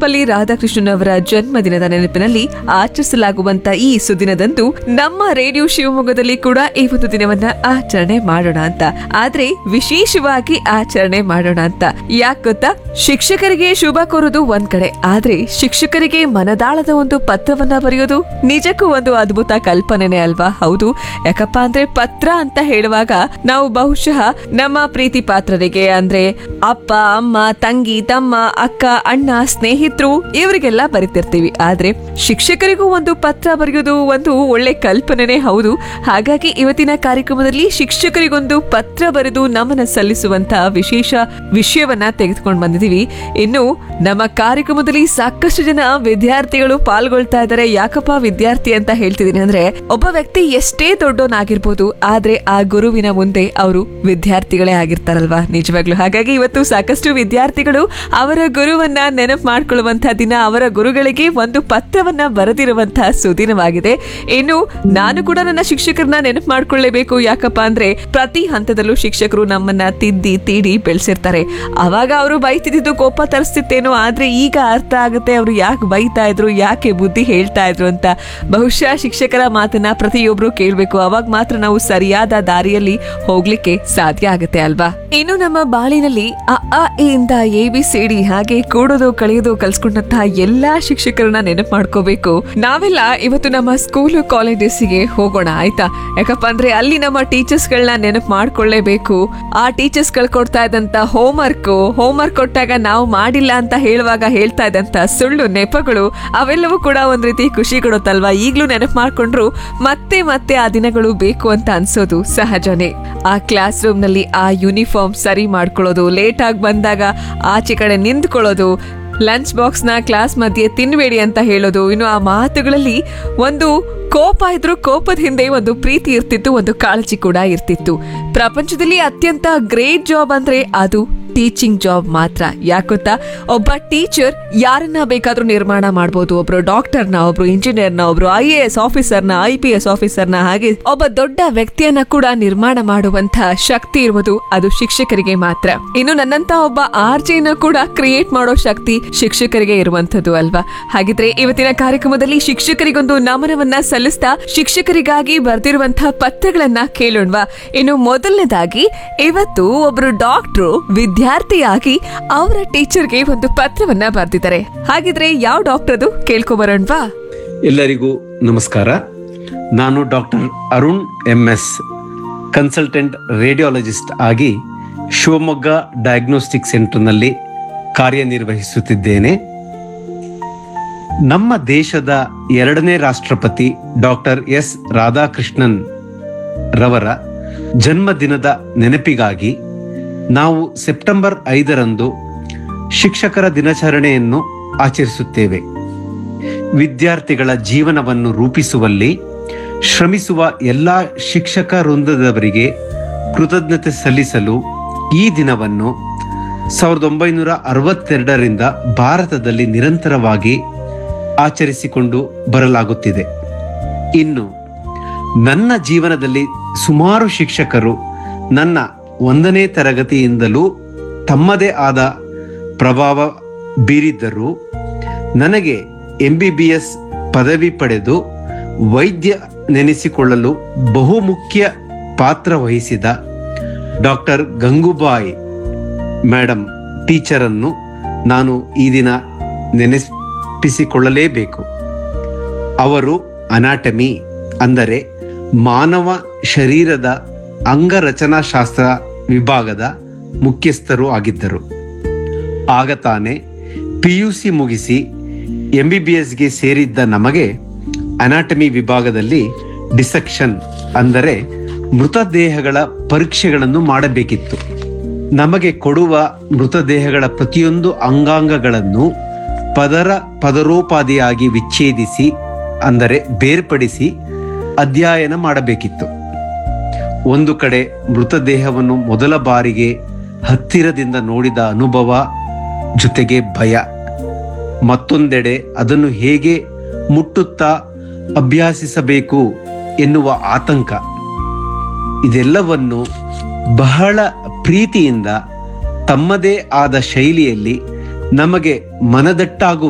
ಸರ್ವಪಲ್ಲಿ ರಾಧಾಕೃಷ್ಣನ್ ಅವರ ಜನ್ಮದಿನದ ನೆನಪಿನಲ್ಲಿ ಆಚರಿಸಲಾಗುವಂತ ಈ ಸುದಿನದಂದು ನಮ್ಮ ರೇಡಿಯೋ ಶಿವಮೊಗ್ಗದಲ್ಲಿ ಕೂಡ ಈ ಒಂದು ದಿನವನ್ನ ಆಚರಣೆ ಮಾಡೋಣ ಅಂತ ಆದ್ರೆ ವಿಶೇಷವಾಗಿ ಆಚರಣೆ ಮಾಡೋಣ ಅಂತ ಯಾಕೆ ಗೊತ್ತಾ ಶಿಕ್ಷಕರಿಗೆ ಶುಭ ಕೋರೋದು ಒಂದ್ ಕಡೆ ಆದ್ರೆ ಶಿಕ್ಷಕರಿಗೆ ಮನದಾಳದ ಒಂದು ಪತ್ರವನ್ನ ಬರೆಯೋದು ನಿಜಕ್ಕೂ ಒಂದು ಅದ್ಭುತ ಕಲ್ಪನೆನೇ ಅಲ್ವಾ ಹೌದು ಯಾಕಪ್ಪ ಅಂದ್ರೆ ಪತ್ರ ಅಂತ ಹೇಳುವಾಗ ನಾವು ಬಹುಶಃ ನಮ್ಮ ಪ್ರೀತಿ ಪಾತ್ರರಿಗೆ ಅಂದ್ರೆ ಅಪ್ಪ ಅಮ್ಮ ತಂಗಿ ತಮ್ಮ ಅಕ್ಕ ಅಣ್ಣ ಸ್ನೇಹಿತರು ಇವರಿಗೆಲ್ಲ ಬರಿತಿರ್ತೀವಿ ಆದ್ರೆ ಶಿಕ್ಷಕರಿಗೂ ಒಂದು ಪತ್ರ ಬರೆಯೋದು ಒಂದು ಒಳ್ಳೆ ಕಲ್ಪನೆನೇ ಹೌದು ಹಾಗಾಗಿ ಇವತ್ತಿನ ಕಾರ್ಯಕ್ರಮದಲ್ಲಿ ಶಿಕ್ಷಕರಿಗೊಂದು ಪತ್ರ ಬರೆದು ನಮನ ಸಲ್ಲಿಸುವಂತ ವಿಶೇಷ ವಿಷಯವನ್ನ ತೆಗೆದುಕೊಂಡು ಬಂದಿದೀವಿ ಇನ್ನು ನಮ್ಮ ಕಾರ್ಯಕ್ರಮದಲ್ಲಿ ಸಾಕಷ್ಟು ಜನ ವಿದ್ಯಾರ್ಥಿಗಳು ಪಾಲ್ಗೊಳ್ತಾ ಇದ್ದಾರೆ ಯಾಕಪ್ಪ ವಿದ್ಯಾರ್ಥಿ ಅಂತ ಹೇಳ್ತಿದೀನಿ ಅಂದ್ರೆ ಒಬ್ಬ ವ್ಯಕ್ತಿ ಎಷ್ಟೇ ದೊಡ್ಡವನಾಗಿರ್ಬೋದು ಆದ್ರೆ ಆ ಗುರುವಿನ ಮುಂದೆ ಅವರು ವಿದ್ಯಾರ್ಥಿಗಳೇ ಆಗಿರ್ತಾರಲ್ವಾ ನಿಜವಾಗ್ಲು ಹಾಗಾಗಿ ಇವತ್ತು ಸಾಕಷ್ಟು ವಿದ್ಯಾರ್ಥಿಗಳು ಅವರ ಗುರುವನ್ನ ನೆನಪು ಮಾಡ್ಕೊಳ್ಳುವಂತಹ ದಿನ ಅವರ ಗುರುಗಳಿಗೆ ಒಂದು ಪತ್ರವನ್ನ ಬರೆದಿರುವಂತಹ ಸುದಿನವಾಗಿದೆ ಇನ್ನು ನಾನು ಕೂಡ ನನ್ನ ಶಿಕ್ಷಕರನ್ನ ನೆನಪು ಮಾಡ್ಕೊಳ್ಳೇಬೇಕು ಯಾಕಪ್ಪ ಅಂದ್ರೆ ಪ್ರತಿ ಹಂತದಲ್ಲೂ ಶಿಕ್ಷಕರು ನಮ್ಮನ್ನ ತಿದ್ದಿ ತೀಡಿ ಬೆಳೆಸಿರ್ತಾರೆ ಅವಾಗ ಅವರು ಬೈತಿದ್ದು ಕೋಪ ತರಿಸ್ತಿತ್ತೇನೋ ಆದ್ರೆ ಈಗ ಅರ್ಥ ಆಗುತ್ತೆ ಅವರು ಯಾಕೆ ಬೈತಾ ಇದ್ರು ಯಾಕೆ ಬುದ್ಧಿ ಹೇಳ್ತಾ ಇದ್ರು ಅಂತ ಬಹುಶಃ ಶಿಕ್ಷಕರ ಮಾತನ್ನ ಪ್ರತಿಯೊಬ್ರು ಕೇಳ್ಬೇಕು ಅವಾಗ ಮಾತ್ರ ನಾವು ಸರಿಯಾದ ದಾರಿಯಲ್ಲಿ ಹೋಗ್ಲಿಕ್ಕೆ ಸಾಧ್ಯ ಆಗುತ್ತೆ ಅಲ್ವಾ ಇನ್ನು ನಮ್ಮ ಬಾಳಿನಲ್ಲಿ ಅ ಆ ಇ ಇಂದ ಎ ಬಿ ಸಿ ಡಿ ಹಾಗೆ ಕೂಡೋದು ಕಳೆಯೋದು ಕಲ್ಸ್ಕೊಂಡಂತಹ ಎಲ್ಲಾ ಶಿಕ್ಷಕರನ್ನ ನೆನಪು ಮಾಡ್ಕೋಬೇಕು ನಾವೆಲ್ಲ ಇವತ್ತು ನಮ್ಮ ಸ್ಕೂಲು ಕಾಲೇಜಸ್ಗೆ ಹೋಗೋಣ ಆಯ್ತಾ ಯಾಕಪ್ಪ ಅಂದ್ರೆ ಅಲ್ಲಿ ನಮ್ಮ ಟೀಚರ್ಸ್ ಗಳನ್ನ ನೆನಪು ಮಾಡ್ಕೊಳ್ಳೇಬೇಕು ಆ ಟೀಚರ್ಸ್ ಗಳು ಕೊಡ್ತಾ ಇದ್ದಂತ ಹೋಮ್ ವರ್ಕ್ ಹೋಮ್ ವರ್ಕ್ ಕೊಟ್ಟಾಗ ನಾವು ಮಾಡಿಲ್ಲ ಅಂತ ಹೇಳುವಾಗ ಹೇಳ್ತಾ ಇದ್ದಂತ ಸುಳ್ಳು ನೆಪಗಳು ಅವೆಲ್ಲವೂ ಕೂಡ ಒಂದ್ ರೀತಿ ಖುಷಿ ಕೊಡುತ್ತಲ್ವಾ ಈಗ್ಲೂ ನೆನಪು ಮಾಡ್ಕೊಂಡ್ರು ಮತ್ತೆ ಮತ್ತೆ ಆ ದಿನಗಳು ಬೇಕು ಅಂತ ಅನ್ಸೋದು ಸಹಜನೇ ಆ ಕ್ಲಾಸ್ ರೂಮ್ ನಲ್ಲಿ ಆ ಯೂನಿಫಾರ್ಮ್ ಸರಿ ಮಾಡ್ಕೊಳ್ಳೋದು ಲೇಟ್ ಆಗಿ ಬಂದಾಗ ಆಚೆ ಕಡೆ ನಿಂತ್ಕೊಳ್ಳೋದು ಲಂಚ್ ಬಾಕ್ಸ್ ನ ಕ್ಲಾಸ್ ಮಧ್ಯೆ ತಿನ್ಬೇಡಿ ಅಂತ ಹೇಳೋದು ಇನ್ನು ಆ ಮಾತುಗಳಲ್ಲಿ ಒಂದು ಕೋಪ ಇದ್ರೂ ಕೋಪದ ಹಿಂದೆ ಒಂದು ಪ್ರೀತಿ ಇರ್ತಿತ್ತು ಒಂದು ಕಾಳಜಿ ಕೂಡ ಇರ್ತಿತ್ತು ಪ್ರಪಂಚದಲ್ಲಿ ಅತ್ಯಂತ ಗ್ರೇಟ್ ಜಾಬ್ ಅಂದ್ರೆ ಅದು ಟೀಚಿಂಗ್ ಜಾಬ್ ಮಾತ್ರ ಯಾಕೊತ್ತಾ ಒಬ್ಬ ಟೀಚರ್ ಯಾರನ್ನ ಬೇಕಾದ್ರೂ ನಿರ್ಮಾಣ ಮಾಡ್ಬೋದು ಒಬ್ರು ಡಾಕ್ಟರ್ನ ಒಬ್ರು ಇಂಜಿನಿಯರ್ನ ಒಬ್ರು ಐ ಎ ಎಸ್ ಆಫೀಸರ್ನ ಐ ಪಿ ಎಸ್ ಆಫೀಸರ್ನ ಹಾಗೆ ಒಬ್ಬ ದೊಡ್ಡ ವ್ಯಕ್ತಿಯನ್ನ ಕೂಡ ನಿರ್ಮಾಣ ಮಾಡುವಂತ ಶಕ್ತಿ ಇರುವುದು ಅದು ಶಿಕ್ಷಕರಿಗೆ ಮಾತ್ರ ಇನ್ನು ನನ್ನಂತ ಒಬ್ಬ ಆರ್ಜೆನ ಕೂಡ ಕ್ರಿಯೇಟ್ ಮಾಡೋ ಶಕ್ತಿ ಶಿಕ್ಷಕರಿಗೆ ಇರುವಂತದ್ದು ಅಲ್ವಾ ಹಾಗಿದ್ರೆ ಇವತ್ತಿನ ಕಾರ್ಯಕ್ರಮದಲ್ಲಿ ಶಿಕ್ಷಕರಿಗೊಂದು ನಮನವನ್ನ ಸಲ್ಲಿಸ್ತಾ ಶಿಕ್ಷಕರಿಗಾಗಿ ಬರ್ದಿರುವಂತಹ ಪತ್ರಗಳನ್ನ ಕೇಳೋಣವಾ ಇನ್ನು ಮೊದಲನೇದಾಗಿ ಇವತ್ತು ಒಬ್ರು ಡಾಕ್ಟ್ರು ವಿದ್ಯಾರ್ಥಿಯಾಗಿ ಅವರ ಟೀಚರ್ಗೆ ಒಂದು ಪತ್ರವನ್ನ ಬರ್ದಿದ್ದಾರೆ ಹಾಗಿದ್ರೆ ಯಾವ ಡಾಕ್ಟರ್ ಅದು ಕೇಳ್ಕೊಬರೋಣವಾ ಎಲ್ಲರಿಗೂ ನಮಸ್ಕಾರ ನಾನು doctor Arun M S consultant radiologist ಆಗಿ ಶಿವಮೊಗ್ಗ ಡಯಾಗ್ನೋಸ್ಟಿಕ್ ಸೆಂಟರ್ನಲ್ಲಿ ಕಾರ್ಯನಿರ್ವಹಿಸುತ್ತಿದ್ದೇನೆ ನಮ್ಮ ದೇಶದ ಎರಡನೇ ರಾಷ್ಟ್ರಪತಿ ಡಾಕ್ಟರ್ ಎಸ್ ರಾಧಾಕೃಷ್ಣನ್ ರವರ ಜನ್ಮದಿನದ ನೆನಪಿಗಾಗಿ ನಾವು ಸೆಪ್ಟೆಂಬರ್ ಐದರಂದು ಶಿಕ್ಷಕರ ದಿನಾಚರಣೆಯನ್ನು ಆಚರಿಸುತ್ತೇವೆ ವಿದ್ಯಾರ್ಥಿಗಳ ಜೀವನವನ್ನು ರೂಪಿಸುವಲ್ಲಿ ಶ್ರಮಿಸುವ ಎಲ್ಲ ಶಿಕ್ಷಕ ವೃಂದದವರಿಗೆ ಕೃತಜ್ಞತೆ ಸಲ್ಲಿಸಲು ಈ ದಿನವನ್ನು ಸಾವಿರದ ಒಂಬೈನೂರ ಅರವತ್ತೆರಡರಿಂದ ಭಾರತದಲ್ಲಿ ನಿರಂತರವಾಗಿ ಆಚರಿಸಿಕೊಂಡು ಬರಲಾಗುತ್ತಿದೆ ಇನ್ನು ನನ್ನ ಜೀವನದಲ್ಲಿ ಸುಮಾರು ಶಿಕ್ಷಕರು ನನ್ನ ಒಂದನೇ ತರಗತಿಯಿಂದಲೂ ತಮ್ಮದೇ ಆದ ಪ್ರಭಾವ ಬೀರಿದ್ದರು ನನಗೆ ಎಂ ಬಿ ಬಿ ಎಸ್ ಪದವಿ ಪಡೆದು ವೈದ್ಯ ನೆನೆಸಿಕೊಳ್ಳಲು ಬಹುಮುಖ್ಯ ಪಾತ್ರ ವಹಿಸಿದ ಡಾಕ್ಟರ್ ಗಂಗೂಬಾಯಿ ಮೇಡಮ್ ಟೀಚರನ್ನು ನಾನು ಈ ದಿನ ನೆನೆಪಿಸಿಕೊಳ್ಳಲೇಬೇಕು ಅವರು ಅನಾಟಮಿ ಅಂದರೆ ಮಾನವ ಶರೀರದ ಅಂಗರಚನಾಶಾಸ್ತ್ರ ವಿಭಾಗದ ಮುಖ್ಯಸ್ಥರು ಆಗಿದ್ದರು ಆಗ ತಾನೇ ಪಿ ಯು ಸಿ ಮುಗಿಸಿ ಎಂ ಬಿ ಬಿ ಎಸ್ಗೆ ಸೇರಿದ್ದ ನಮಗೆ ಅನಾಟಮಿ ವಿಭಾಗದಲ್ಲಿ ಡಿಸೆಕ್ಷನ್ ಅಂದರೆ ಮೃತದೇಹಗಳ ಪರೀಕ್ಷೆಗಳನ್ನು ಮಾಡಬೇಕಿತ್ತು ನಮಗೆ ಕೊಡುವ ಮೃತದೇಹಗಳ ಪ್ರತಿಯೊಂದು ಅಂಗಾಂಗಗಳನ್ನು ಪದರ ಪದರೋಪಾದಿಯಾಗಿ ವಿಚ್ಛೇದಿಸಿ ಅಂದರೆ ಬೇರ್ಪಡಿಸಿ ಅಧ್ಯಯನ ಮಾಡಬೇಕಿತ್ತು ಒಂದು ಕಡೆ ಮೃತದೇಹವನ್ನು ಮೊದಲ ಬಾರಿಗೆ ಹತ್ತಿರದಿಂದ ನೋಡಿದ ಅನುಭವ ಜೊತೆಗೆ ಭಯ ಮತ್ತೊಂದೆಡೆ ಅದನ್ನು ಹೇಗೆ ಮುಟ್ಟುತ್ತಾ ಅಭ್ಯಾಸಿಸಬೇಕು ಎನ್ನುವ ಆತಂಕ ಇದೆಲ್ಲವನ್ನು ಬಹಳ ಪ್ರೀತಿಯಿಂದ ತಮ್ಮದೇ ಆದ ಶೈಲಿಯಲ್ಲಿ ನಮಗೆ ಮನದಟ್ಟಾಗುವ